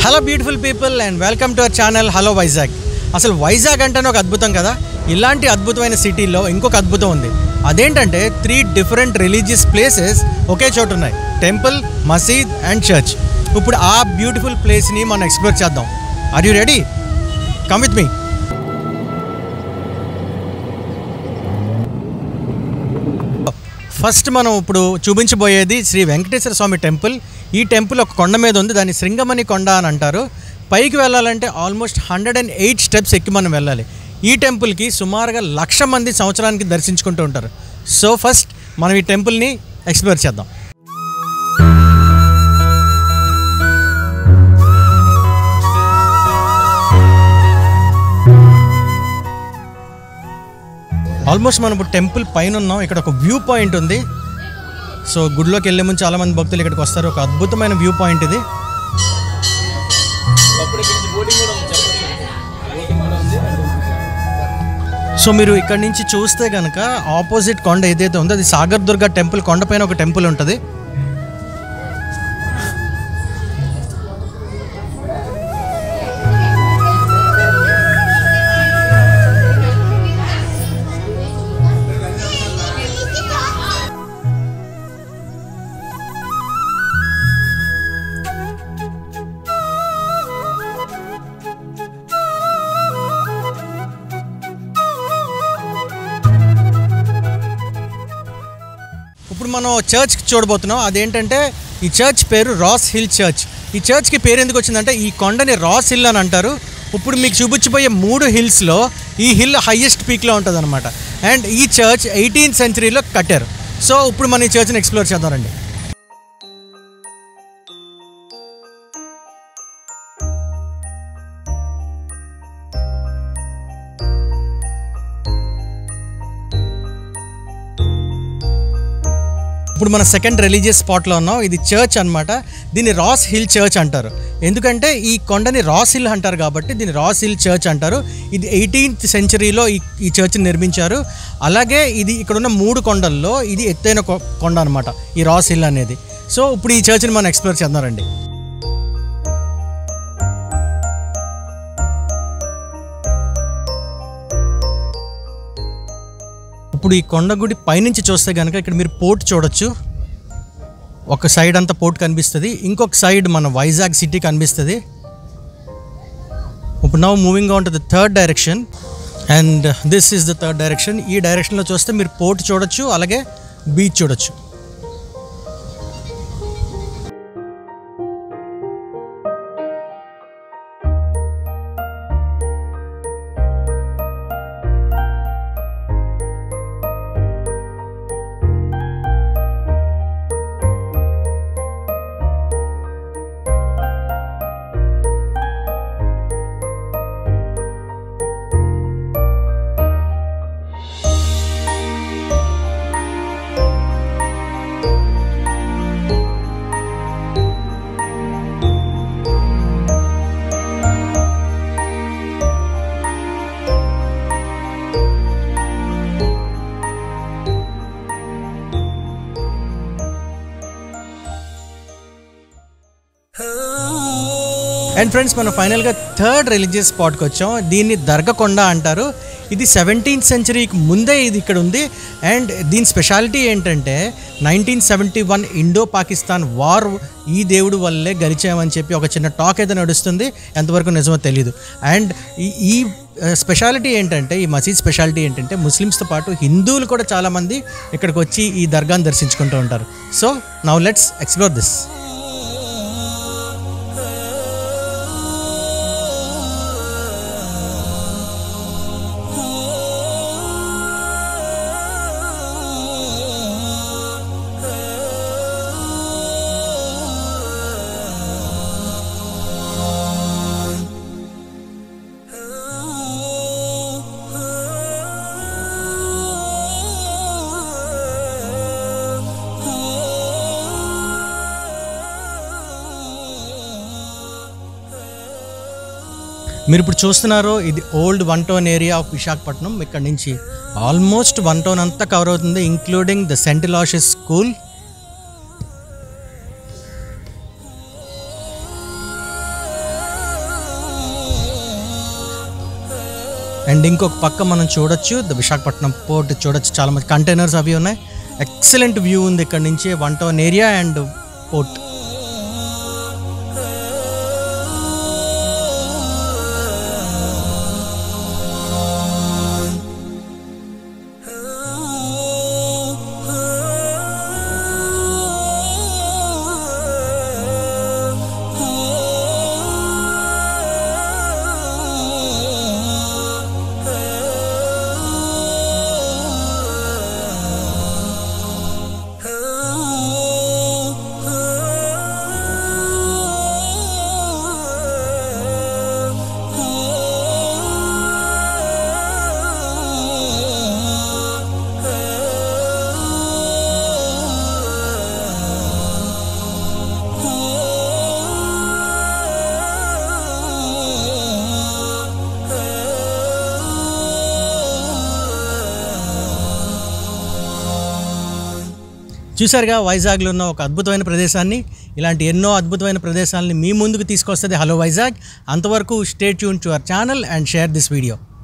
hello beautiful people and welcome to our channel hello Vizag అసలు వైజాగ్ అంటేనే ఒక అద్భుతం కదా ఇలాంటి అద్భుతమైన సిటీలో ఇంకొక అద్భుతం ఉంది అదేంటంటే త్రీ డిఫరెంట్ రిలీజియస్ ప్లేసెస్ ఒకే చోట ఉన్నాయి టెంపుల్ మసీద్ అండ్ చర్చ్ ఇప్పుడు ఆ బ్యూటిఫుల్ ప్లేస్ని మనం ఎక్స్ప్లోర్ చేద్దాం are you ready come with me first మనం ఇప్పుడు చూపించబోయేది శ్రీ వెంకటేశ్వర స్వామి టెంపుల్ ఈ టెంపుల్ ఒక కొండ మీద ఉంది దాన్ని శృంగమణి కొండ అని అంటారు పైకి వెళ్ళాలంటే almost hundred and eight steps ఎక్కి మనం వెళ్ళాలి ఈ టెంపుల్కి సుమారుగా లక్ష మంది సంవత్సరానికి దర్శించుకుంటూ ఉంటారు సో ఫస్ట్ మనం ఈ టెంపుల్ని ఎక్స్ప్లోర్ చేద్దాం ఆల్మోస్ట్ మనం ఇప్పుడు టెంపుల్ పైన ఉన్నాం ఇక్కడ ఒక వ్యూ పాయింట్ ఉంది సో గుడిలోకి వెళ్ళే ముందు చాలా మంది భక్తులు ఇక్కడికి వస్తారు ఒక అద్భుతమైన వ్యూ పాయింట్ ఇది సో మీరు ఇక్కడ నుంచి చూస్తే కనుక ఆపోజిట్ కొండ ఏదైతే ఉందో అది సాగర్ దుర్గ టెంపుల్ కొండపైన ఒక టెంపుల్ ఉంటుంది ఇప్పుడు మనం చర్చ్ చూడబోతున్నాం అదేంటంటే ఈ చర్చ్ పేరు రాస్ హిల్ చర్చ్ ఈ చర్చ్కి పేరు ఎందుకు వచ్చిందంటే ఈ కొండని రాస్ హిల్ అని అంటారు ఇప్పుడు మీకు చూపించిపోయే మూడు హిల్స్లో ఈ హిల్ హైయెస్ట్ పీక్లో ఉంటుంది అనమాట అండ్ ఈ చర్చ్ ఎయిటీన్త్ సెంచరీలో కట్టారు సో ఇప్పుడు మనం ఈ చర్చ్ని ఎక్స్ప్లోర్ చేద్దామండి ఇప్పుడు మన సెకండ్ రిలీజియస్ స్పాట్లో ఉన్నాం ఇది చర్చ్ అన్నమాట దీన్ని రాస్ హిల్ చర్చ్ అంటారు ఎందుకంటే ఈ కొండని రాస్ హిల్ అంటారు కాబట్టి దీన్ని రాస్ హిల్ చర్చ్ అంటారు ఇది ఎయిటీన్త్ సెంచరీలో ఈ ఈ చర్చ్ని నిర్మించారు అలాగే ఇది ఇక్కడ ఉన్న మూడు కొండల్లో ఇది ఎత్తైన కొ- కొండ అనమాట ఈ రాస్ హిల్ అనేది సో ఇప్పుడు ఈ చర్చ్ని మనం ఎక్స్ప్లోర్ చేద్దామండి ఇప్పుడు ఈ కొండగుడి పైనుంచి చూస్తే కనుక ఇక్కడ మీరు పోర్ట్ చూడొచ్చు ఒక సైడ్ అంతా పోర్ట్ కనిపిస్తుంది ఇంకొక సైడ్ మన వైజాగ్ సిటీ కనిపిస్తుంది ఇప్పుడు now moving on to the third direction and this is the third direction ఈ డైరెక్షన్లో చూస్తే మీరు పోర్ట్ చూడొచ్చు అలాగే బీచ్ చూడొచ్చు అండ్ ఫ్రెండ్స్ మనం ఫైనల్గా థర్డ్ రిలీజియస్ స్పాట్కి వచ్చాం దీన్ని దర్గకొండ అంటారు ఇది సెవెంటీన్త్ సెంచరీకి ముందే ఇది ఇక్కడ ఉంది అండ్ దీని స్పెషాలిటీ ఏంటంటే nineteen seventy one Indo Pakistan war ఈ దేవుడు వల్లే గెలిచామని చెప్పి ఒక చిన్న టాక్ అయితే నడుస్తుంది ఎంతవరకు నిజమో తెలియదు అండ్ ఈ ఈ స్పెషాలిటీ ఏంటంటే ఈ మసీద్ స్పెషాలిటీ ఏంటంటే ముస్లిమ్స్తో పాటు హిందువులు కూడా చాలామంది ఇక్కడికి వచ్చి ఈ దర్గాను దర్శించుకుంటూ ఉంటారు so now let's explore this మీరు ఇప్పుడు చూస్తున్నారు ఇది old one town area of Visakhapatnam ఇక్కడ నుంచి ఆల్మోస్ట్ వన్ టౌన్ అంతా కవర్ అవుతుంది ఇంక్లూడింగ్ ద సెంట్ లాషెస్ స్కూల్ అండ్ ఇంకొక పక్క మనం చూడొచ్చు ద విశాఖపట్నం పోర్ట్ చూడొచ్చు చాలా మంది కంటైనర్స్ అవి ఉన్నాయి ఎక్సలెంట్ వ్యూ ఉంది ఇక్కడ నుంచి one town area and port చూసారుగా వైజాగ్లో ఉన్న ఒక అద్భుతమైన ప్రదేశాన్ని ఇలాంటి ఎన్నో అద్భుతమైన ప్రదేశాలని మీ ముందుకు తీసుకొస్తుంది హలో వైజాగ్ అంతవరకు stay tune to our channel and share this video